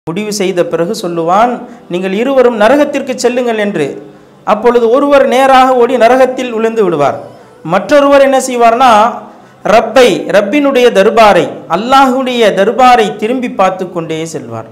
முடிவு செய்த பிறகு சொல்லுவான் நீங்கள் இருவரும் நரகத்திற்கு செல்லுங்கள் என்று அப்பொழுது ஒருவர் நேராக ஓடி நரகத்தில் விழுந்து விடுவார் மற்றொருவர் என்ன செய்வார்னா ரப்பை ரப்பினுடைய தர்பாரை அல்லாஹுடைய தர்பாரை திரும்பி பார்த்து கொண்டே செல்வார்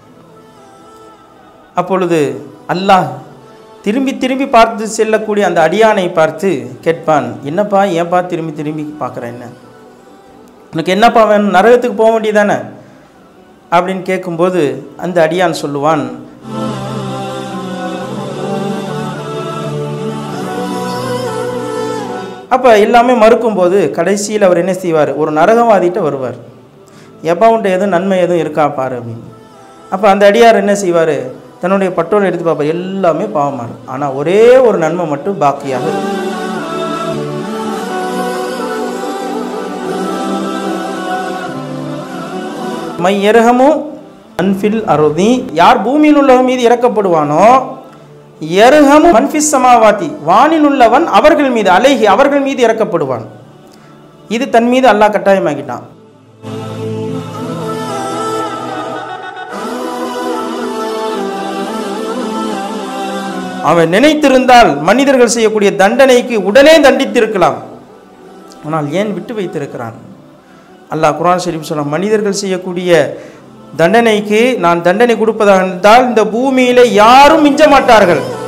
அப்பொழுது அல்லாஹ் திரும்பி திரும்பி பார்த்து செல்லக்கூடிய அந்த அடியானை பார்த்து கேட்பான் என்னப்பா ஏன்பா திரும்பி திரும்பி பார்க்குற என்ன உனக்கு என்னப்பா வேணும் நரகத்துக்கு போக வேண்டியதானே அப்படின்னு கேட்கும்போது அந்த அடியான் சொல்லுவான் அப்போ எல்லாமே மறுக்கும்போது கடைசியில் அவர் என்ன செய்வார் ஒரு நரகவாதிட்ட வருவார் எப்போ உன்ட்ட எதுவும் நன்மை எதுவும் இருக்கா பாரு அப்படின்னு அப்போ அந்த அடியார் என்ன செய்வார் தன்னுடைய பட்டோலை எடுத்து பார்ப்பார் எல்லாமே பாவமாக இருக்கும் ஆனால் ஒரே ஒரு நன்மை மட்டும் பாக்கியாக இருக்கும் மை எருகமும் அன்பில் அருதி யார் பூமியில் உள்ளவன் மீது இறக்கப்படுவானோ எருகமும் மன்ஃபிஸ் சமாவாதி வானில் உள்ளவன் அவர்கள் மீது அலைகி அவர்கள் மீது இறக்கப்படுவான் இது தன் மீது அல்லாஹ் கட்டாயமாக்கிட்டான் அவன் நினைத்திருந்தால் மனிதர்கள் செய்யக்கூடிய தண்டனைக்கு உடனே தண்டித்திருக்கலாம் ஆனால் ஏன் விட்டு வைத்திருக்கிறான் அல்லாஹ் குர்ஆன் ஷரீஃப் சொல்ல மனிதர்கள் செய்யக்கூடிய தண்டனைக்கு நான் தண்டனை கொடுப்பதாக இருந்தால் இந்த பூமியிலே யாரும் மிஞ்ச மாட்டார்கள்